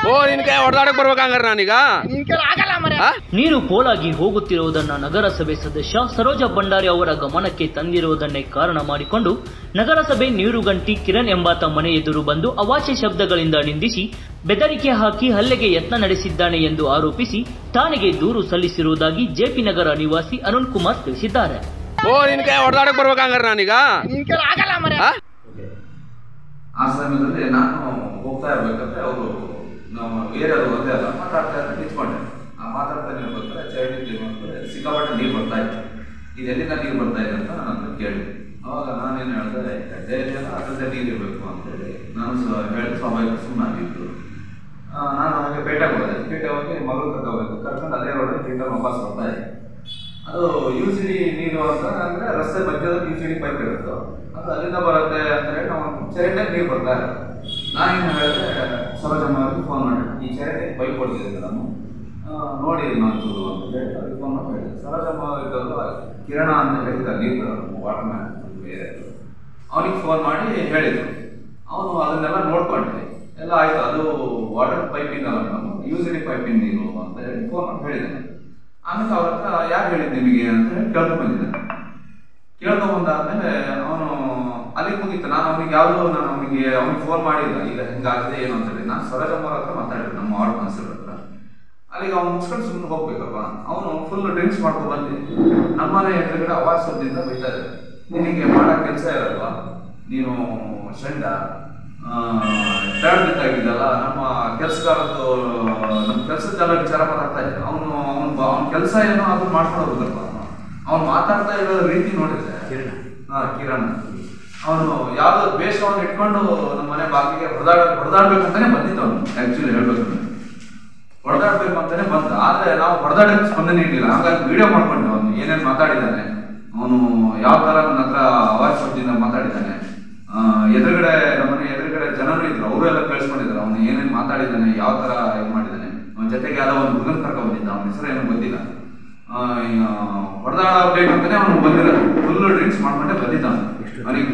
ಓ ನಿನ್ ಕೈ ಹೊಡೆದಾಡಕ್ ಬರ್ಬೇಕಂಗಾರ ನಾನೀಗ ನಿನ್ ಕೈಲಿ ಆಗಲ್ಲ ಮರೆ ಆ? ನೀರು ಪೋಲಾಗಿ ಹೋಗುತ್ತಿರುವುದನ್ನ ನಗರಸಭೆ ಸದಸ್ಯ ಸರೋಜ ಭಂಡಾರಿ ಅವರ ಗಮನಕ್ಕೆ ತಂದಿರುವುದನ್ನೇ ಕಾರಣ ಮಾಡಿಕೊಂಡು ನಗರಸಭೆ ನೀರುಗಂಟಿ ಕಿರಣ್ ಎಂಬಾತ ಮನೆ ಎದುರು ಬಂದು ಅವಾಚ್ಯ ಶಬ್ದಗಳಿಂದ ನಿಂದಿಸಿ ಬೆದರಿಕೆ ಹಾಕಿ ಹಲ್ಲೆಗೆ ಯತ್ನ ನಡೆಸಿದ್ದಾನೆ ಎಂದು ಆರೋಪಿಸಿ ಠಾಣೆಗೆ ದೂರು ಸಲ್ಲಿಸಿರುವುದಾಗಿ ಜೆಪಿ ನಗರ ನಿವಾಸಿ ಅರುಣ್ ಕುಮಾರ್ ತಿಳಿಸಿದ್ದಾರೆ ಓ ನಿನ್ ಕೈ ಹೊಡೆದಾಡಕ್ ಬರ್ಬೇಕಂಗಾರ ನಾನೀಗ ನಿನ್ ಕೈಲಿ ಆಗಲ್ಲ ಮರೆ ಆ? ಆ ಸಮಯದಲ್ಲಿ ನಾನು ಹೋಗ್ತಾ ಇರ್ಬೇಕಾದ್ರೆ ಅವರು ನಮ್ಮ ಏರಿಯಾದ ಒಂದೇ ಅಲ್ಲ ಮಾತಾಡ್ತಾ ಇದ್ರೆ ನಿಂತ್ಕೊಂಡೆ ಆ ಮಾತಾಡ್ತಾ ಇರ್ಬೇಕಾದ್ರೆ ಚರಂಡಿ ಕ್ಲೀನ್ ಮಾಡ್ತಾರೆ ಸಿಕ್ಕಾಪಟ್ಟೆ ನೀರು ಬರ್ತಾ ಇತ್ತು ಇದು ಎಲ್ಲಿಂದ ನೀರು ಬರ್ತಾ ಇದೆ ಅಂತ ನಾನು ಹತ್ರ ಕೇಳಿದೆ ಅವಾಗ ನಾನೇನು ಹೇಳಿದೆ ಡೈರಿಯಲ್ಲ ಅದರದ್ದೇ ನೀರು ಇರಬೇಕು ಅಂತೇಳಿ ನಾನು ಸ ಹೇಳಿ ಸ್ವಾಭಾವಿಕ ಸುಮ್ಮನಾಗಿದ್ದು ನಾನು ಹಾಗೆ ಪೇಟೆಗೆ ಹೋದೆ ಪೇಟೆ ಹೋಗಿ ಮಗಳು ಕರ್ಕೋಬೇಕು ಕರ್ಕೊಂಡು ಅದೇ ರೋಡಲ್ಲಿ ರಿಟರ್ನ್ ವಾಪಸ್ ಬರ್ತಾ ಇದೆ ಅದು ಯು ಸಿ ಡಿ ನೀರು ಅಂತ ಅಂದ್ರೆ ರಸ್ತೆ ಮಧ್ಯದಲ್ಲಿ ಯು ಸಿ ಡಿ ಪೈಪ್ ಇರುತ್ತೆ ಅದು ಅಲ್ಲಿಂದ ಬರುತ್ತೆ ಅಂತ ಹೇಳಿ ನಾವು ಚರಂಡಿಗೆ ನೀರು ಬರ್ತಾ ಇರೋದು ನಾನೇನು ಹೇಳಿದ್ರೆ ಸರೋಜಮ್ಮ ಅವ್ರಿಗೆ ಫೋನ್ ಮಾಡಿ ಈ ಚರಂಡಿ ಪೈಪ್ ಕೊಡ್ತಿದ್ದೆ ನಾನು ಆ, ನೋಡಿ ನಾನು ಅಂತ ಹೇಳಿ ಅವ್ರಿಗೆ ಫೋನ್ ಮಾಡಿ ಹೇಳಿದೆ ಸರೋಜಮ್ಮ ಅವ್ರಿದ್ದಲ್ಲ ಕಿರಣ ಅಂತ ಹೇಳಿದ ನೀರು ವಾಟರ್ ಮ್ಯಾನ್ ಬೇರೆ ಅವನಿಗೆ ಫೋನ್ ಮಾಡಿ ಹೇಳಿದ್ರು ಅವನು ಅದನ್ನೆಲ್ಲ ನೋಡ್ಕೊಂಡೆ ಎಲ್ಲ ಆಯ್ತು ಅದು ವಾಟರ್ ಪೈಪಿಂಗ್ ಅಲ್ಲ ನಾನು ಯು ಸಿ ಡಿ ಪೈಪಿಂಗ್ ನೀರು ಅಂತ ಹೇಳಿ ಫೋನ್ ಮಾಡಿ ಹೇಳಿದೆ ಆಮೇಲೆ ಅವ್ರ ಹತ್ರ ಯಾರು ಹೇಳಿದ್ ನಿಮಗೆ ಅಂತ ಹೇಳಿ ಕೇಳ್ಕೊಂಡ್ ಬಂದಿದ್ದೆ ಕೇಳ್ಕೊಂಡ್ ಬಂದಾದ್ಮೇಲೆ ಅವನು ಅಲ್ಲಿಗೆ ಮುಗೀತು ನಾನು ಅವನಿಗೆ ಯಾವುದು ನಾನು ಅವನಿಗೆ ಅವ್ನಿಗೆ ಫೋನ್ ಮಾಡಿಲ್ಲ ಈಗ ಹಿಂಗಾಗಿದೆ ಏನು ಅಂತ ಹೇಳಿ ನಾನು ಸರೋಜಮ್ಮ ಅವ್ರ ಹತ್ರ ಮಾತಾಡಿದ್ದೆ ನಮ್ಮ ವಾರ್ಡ್ ಕೌನ್ಸಿಲರ್ ಹತ್ರ ಅಲ್ಲಿಗೆ ಅವ್ನು ಮುಗಿಸ್ಕೊಂಡು ಸುಮ್ಮನೆ ಹೋಗ್ಬೇಕಲ್ವಾ ಅವನು ಫುಲ್ ಡ್ರಿಂಕ್ಸ್ ಮಾಡ್ಕೊಂಡು ಬಂದು ನಮ್ಮನೆ ಎದುರುಗಡೆ ಅವಾಸದಿಂದ ಬೈತಾ ಇದ್ದಾರೆ ನಿನಗೆ ಮಾಡೋ ಕೆಲಸ ಇರಲ್ವಾ ನೀನು ಶಂಡ ಬೇಕಾಗಿದ್ದಲ್ಲ ನಮ್ಮ ಕೆಲಸಗಾರದ್ದು ನಮ್ಮ ಕೆಲಸದೆಲ್ಲ ವಿಚಾರ ಮಾತಾಡ್ತಾ ಇದ್ದೆ ಅವನು ಅವನು ಅವನ ಕೆಲಸ ಏನೋ ಅದನ್ನ ಮಾಡ್ಕೊಂಡು ಹೋಗುದಲ್ವ ಅವನು ಮಾತಾಡ್ತಾ ಇರೋ ರೀತಿ ನೋಡಿದ್ರೆ ಹಾ ಕಿರಣ್ ಅವನು ಯಾವ್ದೋ ದ್ವೇಷವನ್ನು ಇಟ್ಕೊಂಡು ನಮ್ಮ ಮನೆ ಬಾಗಿಲಿಗೆ ಹೊಡೆದಾಡ ಹೊಡೆದಾಡ್ಬೇಕಂತಾನೆ ಬಂದಿತ್ತು ಅವನು ಆಕ್ಚುಲಿ ಹೇಳ್ಬೇಕಂದ್ರೆ ಹೊಡೆದಾಡ್ಬೇಕು ಅಂತಾನೆ ಬಂದ ಆದ್ರೆ ನಾವು ಹೊಡೆದಾಡಕ್ಕೆ ಸ್ಪಂದನೆ ಇಟ್ಟಿಲ್ಲ ಹಾಗಾಗಿ ವಿಡಿಯೋ ಮಾಡ್ಕೊಂಡೆ ಅವನು ಏನೇನ್ ಮಾತಾಡಿದ್ದಾನೆ ಅವನು ಯಾವ ತರ ನನ್ನ ಹತ್ರ ಅವಾಜ್ ಶಬ್ದದಿಂದ ಮಾತಾಡಿದ್ದಾನೆ ಆ, ಎದುರುಗಡೆ ನಮ್ಮನೆ ಎದುರುಗಡೆ ಜನರು ಇದ್ರು ಅವರು ಎಲ್ಲ ಕೇಳಿಸ್ಕೊಂಡಿದ್ರು ಅವನು ಏನೇನ್ ಮಾತಾಡಿದ್ದಾನೆ ಯಾವ ತರ ಇದು ಮಾಡಿದ್ದಾನೆ ಅವನ ಜೊತೆಗೆ ಯಾವ್ದೋ ಒಂದು ಹುಡುಗನ್ ಕರ್ಕೊಂಡ್ ಬಂದಿದ್ದ ಅವನ ಹೆಸರು ಏನೋ ಗೊತ್ತಿಲ್ಲ ಹೊಡೆದಾಡಬೇಕು ಅಂತಾನೆ ಅವನು ಬಂದಿರೋದು ಫುಲ್ ಡ್ರಿಂಕ್ಸ್ ಮಾಡ್ಕೊಂಡೆ ಬಂದಿದ್ದ ಅವನು ಅವನಿಗೆ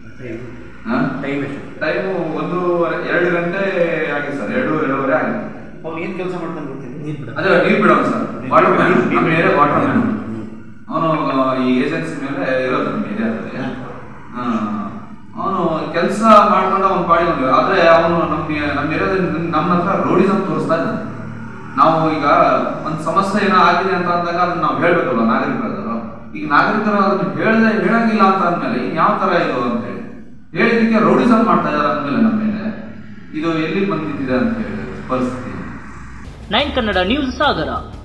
ಟೈಮು ಒಂದೂವರೆ ಎರಡು ಗಂಟೆ ಆಗಿದೆ ಸರ್ ಎರಡು ಎರಡೂವರೆ ಆಗಿದೆ ಅವ್ನು ಏನ್ ಕೆಲಸ ಮಾಡ್ತಾನೆ ಗೊತ್ತಿಲ್ಲ ಅದೇ ನೀರು ಬಿಡೋನು ಸರ್ ವಾಟರ್ ಮ್ಯಾನ್ ನಮ್ಮ ಏರಿಯಾ ವಾಟರ್ ಮ್ಯಾನ್ ಅವನು ಈ ಏಜೆನ್ಸಿ ಮೇಲೆ ಇರೋದು ನಮ್ಮ ಏರಿಯಾದಲ್ಲಿ ಅವನು ಕೆಲಸ ಮಾಡ್ಕೊಂಡು ಅವನ ಪಾಡಿ ಬಂದಿಲ್ಲ ಆದ್ರೆ ಅವನು ನಮ್ಮ ನಮ್ಮ ಏರಿಯಾದಲ್ಲಿ ನಮ್ಮ ಹತ್ರ ರೋಡಿಸಮ್ ತೋರಿಸ್ತಾ ಇದ್ದಾನೆ ನಾವು ಈಗ ಒಂದು ಸಮಸ್ಯೆ ಏನೋ ಆಗಿದೆ ಅಂತ ಅಂದಾಗ ಅದನ್ನ ನಾವು ಹೇಳ್ಬೇಕಲ್ವ ನಾಗರಿಕರಾದರು ಈಗ ನಾಗರಿಕರು ಅದನ್ನ ಹೇಳ್ದೆ ಹೇಳಂಗಿಲ್ಲ ಅಂತ ಅಂದ್ಮೇಲೆ ಇನ್ ಯಾವ ತರ ಇದು ಅಂತ ಹೇಳಿ ಹೇಳಿದಕ್ಕೆ ರೋಡಿಸಮ್ ಮಾಡ್ತಾ ಇದಾರೆ ಅಂದ್ಮೇಲೆ ನಮ್ಮ ಮೇಲೆ ಇದು ಎಲ್ಲಿ ಬಂದಿದ್ದಿದೆ ಅಂತ ಹೇಳಿ ಪರಿಸ್ಥಿತಿ ನೈನ್ ಕನ್ನಡ ನ್ಯೂಸ್ ಸಾಗರ